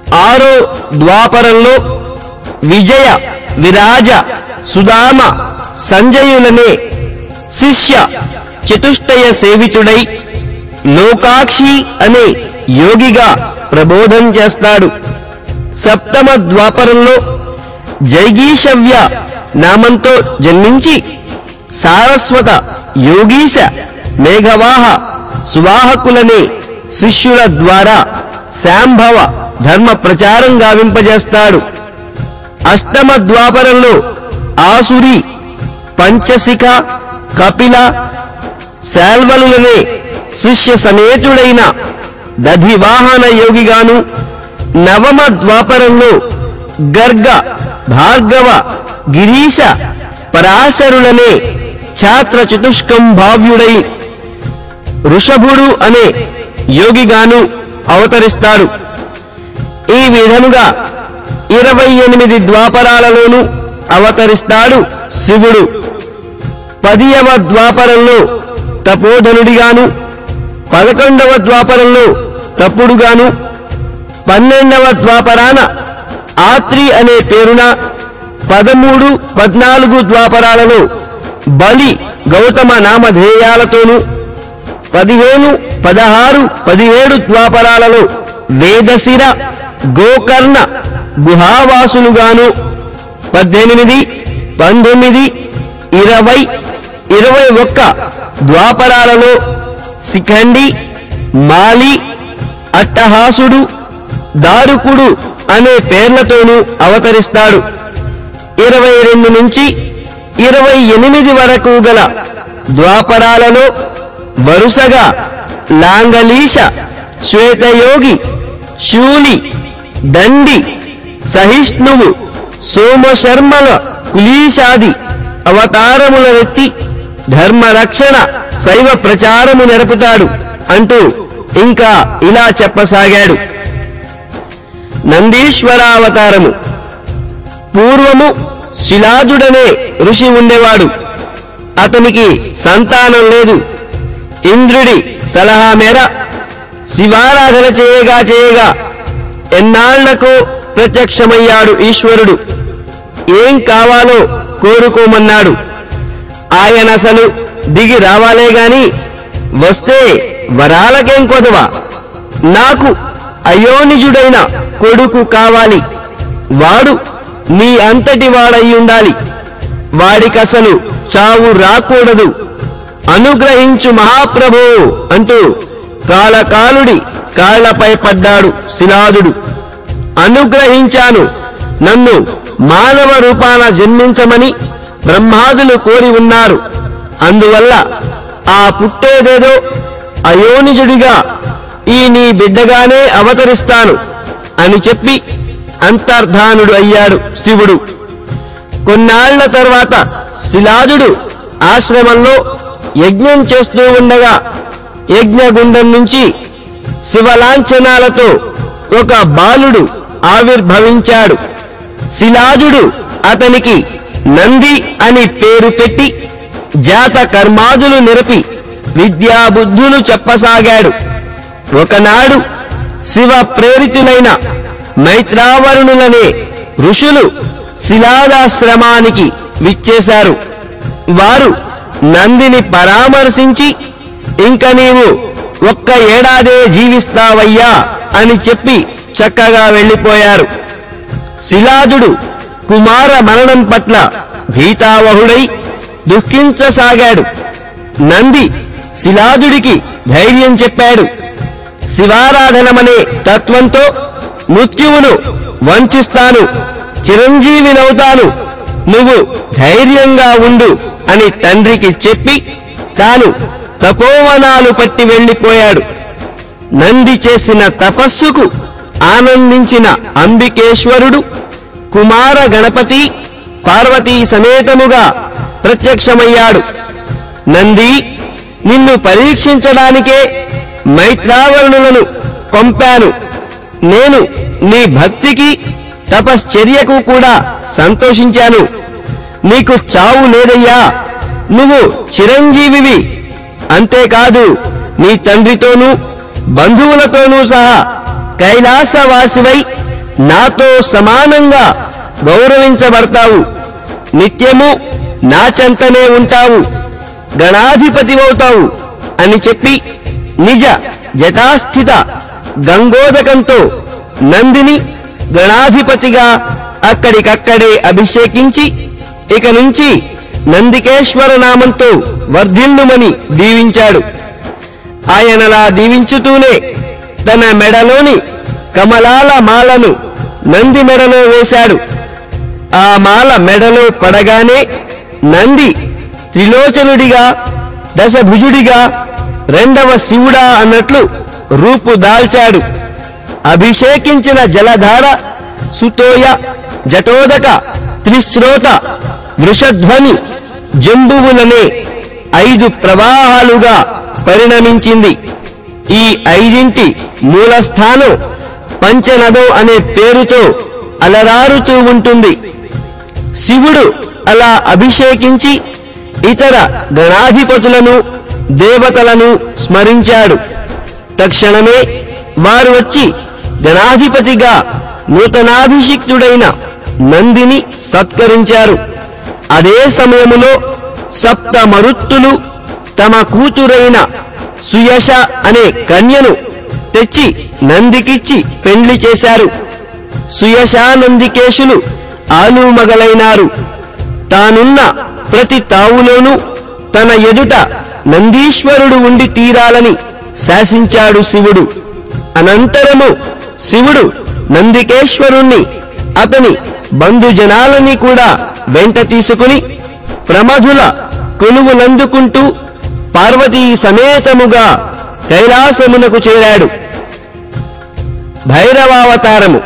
ఆరో ద్వాపరంలో విజయ విరాజ సుదామ సంజయులనే శిష్య చతుష్టయ సేవితుడై లోకాక్షి అనే యోగిగా ప్రబోధం చేస్తాడు సప్తమ ద్వాపరంలో జైగీషవ్య నామంతో జన్మించి సారస్వత యోగీశ మేఘవాహ సువాహకులనే శిష్యుల ద్వారా శాంభవ ధర్మ ప్రచారం గావింపజేస్తాడు అష్టమ ద్వాపరంలో ఆసురి పంచశిఖ కపిల శాల్వలులనే శిష్య సమేతుడైన దధివాహన యోగిగాను నవమ ద్వాపరంలో గర్గ భార్గవ గిరీశ పరాశరులనే ఛాత్ర చతుష్కం భావ్యుడై ఋషభుడు అనే యోగిగాను అవతరిస్తాడు ఈ విధముగా ఇరవై ఎనిమిది ద్వాపరాలలోనూ అవతరిస్తాడు శివుడు పదియవ ద్వాపరంలో తపోధనుడిగాను పదకొండవ ద్వాపరంలో తప్పుడుగాను పన్నెండవ ద్వాపరాన ఆత్రి అనే పేరున పదమూడు పద్నాలుగు ద్వాపరాలలో బలి గౌతమ నామధేయాలతోనూ పదిహేను పదహారు పదిహేడు ద్వాపరాలలో వేదశిర గోకర్ణ గుహావాసులుగాను పద్దెనిమిది పంతొమ్మిది ఇరవై ఇరవై ఒక్క ద్వాపరాలలో శిఖండి మాలి అట్టహాసుడు దారుకుడు అనే పేర్లతోనూ అవతరిస్తాడు ఇరవై రెండు నుంచి ఇరవై ఎనిమిది వరకు గల ద్వాపరాలలో వరుసగా లాంగలీశ శ్వేతయోగి శూలి దండి సహిష్ణువు సోమశర్మల కులీశాది అవతారములనెత్తి ధర్మరక్షణ శైవ ప్రచారము నెరపుతాడు అంటూ ఇంకా ఇలా చెప్పసాగాడు నందీశ్వరావతారము పూర్వము శిలాజుడనే ఋషి ఉండేవాడు అతనికి సంతానం లేదు ఇంద్రుడి సలహా మేర శివారాధన చేయగా చేయగా ఎన్నాళ్లకు ప్రత్యక్షమయ్యాడు ఈశ్వరుడు ఏం కావాలో కోరుకోమన్నాడు ఆయనసలు దిగి రావాలే గాని వస్తే వరాలకేం కొదవా నాకు అయోనిజుడైన కొడుకు కావాలి వాడు నీ అంతటి వాడై ఉండాలి వాడికసలు చావు రాకూడదు అనుగ్రహించు మహాప్రభో అంటూ కాళకాలుడి కాళ్లపై పడ్డాడు శిలాదుడు అనుగ్రహించాను నన్ను మానవ రూపాన జన్మించమని బ్రహ్మాదులు కోరి ఉన్నారు అందువల్ల ఆ పుట్టేదేదో అయోనిజుడిగా ఈ నీ బిడ్డగానే అవతరిస్తాను అని చెప్పి అంతర్ధానుడు అయ్యాడు శివుడు కొన్నాళ్ల తర్వాత శిలాజుడు ఆశ్రమంలో యజ్ఞం చేస్తూ ఉండగా యజ్ఞగుండం నుంచి శివలాంఛనాలతో ఒక బాలుడు ఆవిర్భవించాడు శిలాజుడు అతనికి నంది అని పేరు పెట్టి జాత కర్మాదులు నిరపి విద్యాబుద్ధులు చెప్పసాగాడు ఒకనాడు శివ ప్రేరితులైన మైత్రావరుణులనే ఋషులు శిలాదాశ్రమానికి విచ్చేశారు వారు నందిని పరామర్శించి ఇంక నీవు ఒక్క ఏడాదే జీవిస్తావయ్యా అని చెప్పి చక్కగా వెళ్ళిపోయారు శిలాదుడు కుమార మరణం పట్ల భీతావహుడై దుఃఖించసాగాడు నంది శిలాదుడికి ధైర్యం చెప్పాడు శివారాధనమనే తత్వంతో మృత్యువును వంచిస్తాను చిరంజీవినవుతాను నువ్వు ధైర్యంగా ఉండు అని తండ్రికి చెప్పి తాను తపోవనాలు పట్టి వెళ్ళిపోయాడు నంది చేసిన తపస్సుకు ఆనందించిన అంబికేశ్వరుడు కుమార గణపతి పార్వతీ సమేతముగా ప్రత్యక్షమయ్యాడు నంది నిన్ను పరీక్షించడానికే మైత్రావరుణులను పంపాను నేను నీ భక్తికి తపశ్చర్యకు కూడా సంతోషించాను నీకు చావు లేదయ్యా నువ్వు చిరంజీవివి అంతేకాదు నీ తండ్రితోనూ బంధువులతోనూ సహా కైలాసవాసివై నాతో సమానంగా గౌరవించబడతావు నిత్యము నా చెంతనే ఉంటావు గణాధిపతివవుతావు అని చెప్పి నిజ జటాస్థిత గంగోదకంతో నందిని గణాధిపతిగా అక్కడికక్కడే అభిషేకించి ఇక నుంచి నందికేశ్వర నామంతో వర్ధిల్లుమని దీవించాడు ఆయనలా దీవించుతూనే తన మెడలోని కమలాల మాలను నంది మెడలో వేశాడు ఆ మాల మెడలో పడగానే నంది త్రిలోచనుడిగా దశభుజుడిగా రెండవ శివుడా అన్నట్లు రూపు దాల్చాడు అభిషేకించిన జలధార సుతోయ జటోదక త్రిశ్రోత వృషధ్వని జంబువులనే ఐదు ప్రవాహాలుగా పరిణమించింది ఈ ఐదింటి మూలస్థానం పంచనదో అనే పేరుతో అలరారుతూ ఉంటుంది శివుడు అలా అభిషేకించి ఇతర గణాధిపతులను దేవతలను స్మరించాడు తక్షణమే వారు వచ్చి గణాధిపతిగా నూతనాభిషిక్తుడైన నందిని సత్కరించారు అదే సమయములో సప్త మరుత్తులు తమ కూతురైన సుయశ అనే కన్యను తెచ్చి నందికిచ్చి పెండ్లి చేశారు సుయశానందికేశులు ఆలుమగలైనారు తానున్న ప్రతి తావులోనూ తన ఎదుట నందీశ్వరుడు ఉండి తీరాలని శాసించాడు శివుడు అనంతరము శివుడు నందికేశ్వరుణ్ణి అతని బంధుజనాలని కూడా వెంట తీసుకుని ప్రమధుల కొలువునందుకుంటూ పార్వతీ సమేతముగా కైలాసమునకు చేరాడు భైరవావతారము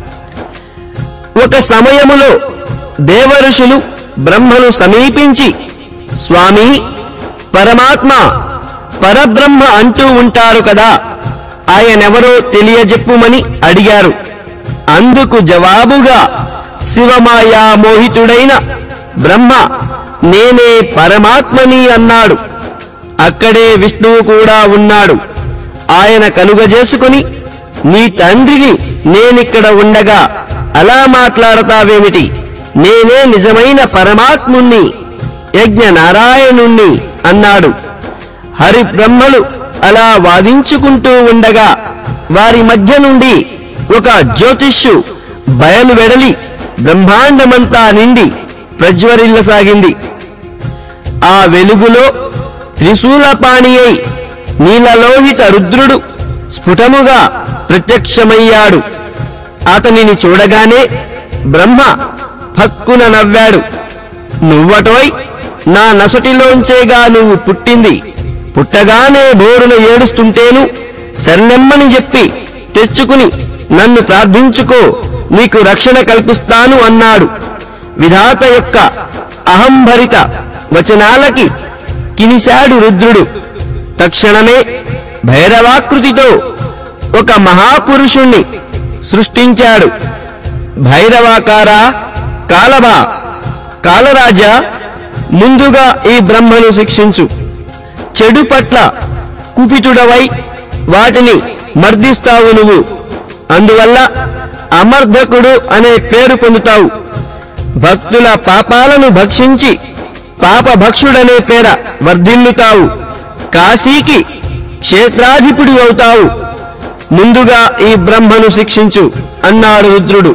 ఒక సమయములో దేవఋషులు బ్రహ్మను సమీపించి స్వామి పరమాత్మ పరబ్రహ్మ అంటూ ఉంటారు కదా ఆయనెవరో తెలియజెప్పుమని అడిగారు అందుకు జవాబుగా శివమాయా మోహితుడైన బ్రహ్మ నేనే పరమాత్మని అన్నాడు అక్కడే విష్ణువు కూడా ఉన్నాడు ఆయన కలుగజేసుకుని నీ తండ్రిని నేనిక్కడ ఉండగా అలా మాట్లాడతావేమిటి నేనే నిజమైన పరమాత్ముణ్ణి యజ్ఞ నారాయణుణ్ణి అన్నాడు హరి బ్రహ్మలు అలా వాదించుకుంటూ ఉండగా వారి మధ్య నుండి ఒక జ్యోతిష్యు బయలు వెడలి బ్రహ్మాండమంతా నిండి ప్రజ్వరిల్లసాగింది ఆ వెలుగులో త్రిశూలపాణి అయి నీలలోహిత రుద్రుడు స్ఫుటముగా ప్రత్యక్షమయ్యాడు అతనిని చూడగానే బ్రహ్మ భక్కున నవ్వాడు నువ్వటోయ్ నా నసుటిలోంచేగా నువ్వు పుట్టింది పుట్టగానే బోరున ఏడుస్తుంటేను శరణెమ్మని చెప్పి తెచ్చుకుని నన్ను ప్రార్థించుకో నీకు రక్షణ కల్పిస్తాను అన్నాడు విధాత యొక్క అహంభరిత వచనాలకి కినిశాడు రుద్రుడు తక్షణమే భైరవాకృతితో ఒక మహాపురుషుణ్ణి సృష్టించాడు భైరవాకార కాలభా కాలరాజా ముందుగా ఈ బ్రహ్మను శిక్షించు చెడు పట్ల కుపితుడవై వాటిని మర్దిస్తావు నువ్వు అందువల్ల అమర్ధకుడు అనే పేరు పొందుతావు భక్తుల పాపాలను భక్షించి పాపభక్షుడనే పేర వర్ధిల్లుతావు కాశీకి క్షేత్రాధిపుడి అవుతావు ముందుగా ఈ బ్రహ్మను శిక్షించు అన్నాడు రుద్రుడు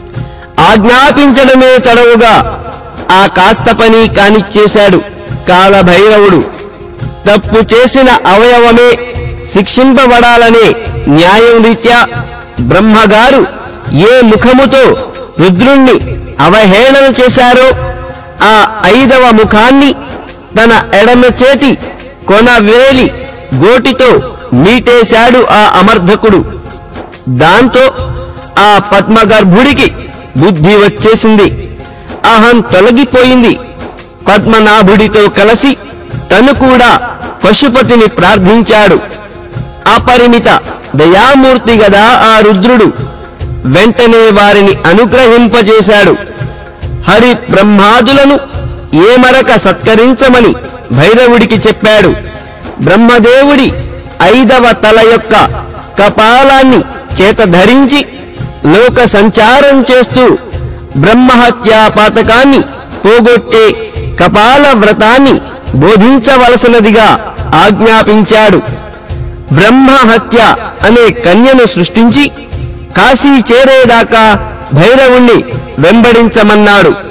ఆజ్ఞాపించడమే తడవుగా ఆ కాస్త పని కానిచ్చేశాడు కాలభైరవుడు తప్పు చేసిన అవయవమే శిక్షింపబడాలనే న్యాయం రీత్యా బ్రహ్మగారు ఏ ముఖముతో రుద్రుణ్ణి అవహేళన చేశారో ఆ ఐదవ ముఖాన్ని తన ఎడమ చేతి కొన వేలి గోటితో మీటేశాడు ఆ అమర్ధకుడు దాంతో ఆ పద్మగర్భుడికి బుద్ధి వచ్చేసింది అహం తొలగిపోయింది పద్మనాభుడితో కలిసి తను కూడా పశుపతిని ప్రార్థించాడు అపరిమిత దయామూర్తి గదా ఆ రుద్రుడు వెంటనే వారిని అనుగ్రహింపజేశాడు హరి బ్రహ్మాదులను ఏమరక సత్కరించమని భైరవుడికి చెప్పాడు బ్రహ్మదేవుడి ఐదవ తల యొక్క కపాలాన్ని చేత ధరించి లోక సంచారం చేస్తూ బ్రహ్మహత్యా పాతకాన్ని పోగొట్టే కపాల వ్రతాన్ని బోధించవలసినదిగా ఆజ్ఞాపించాడు బ్రహ్మహత్య అనే కన్యను సృష్టించి కాశీ చేరేదాకా భైరవుణ్ణి వెంబడించమన్నాడు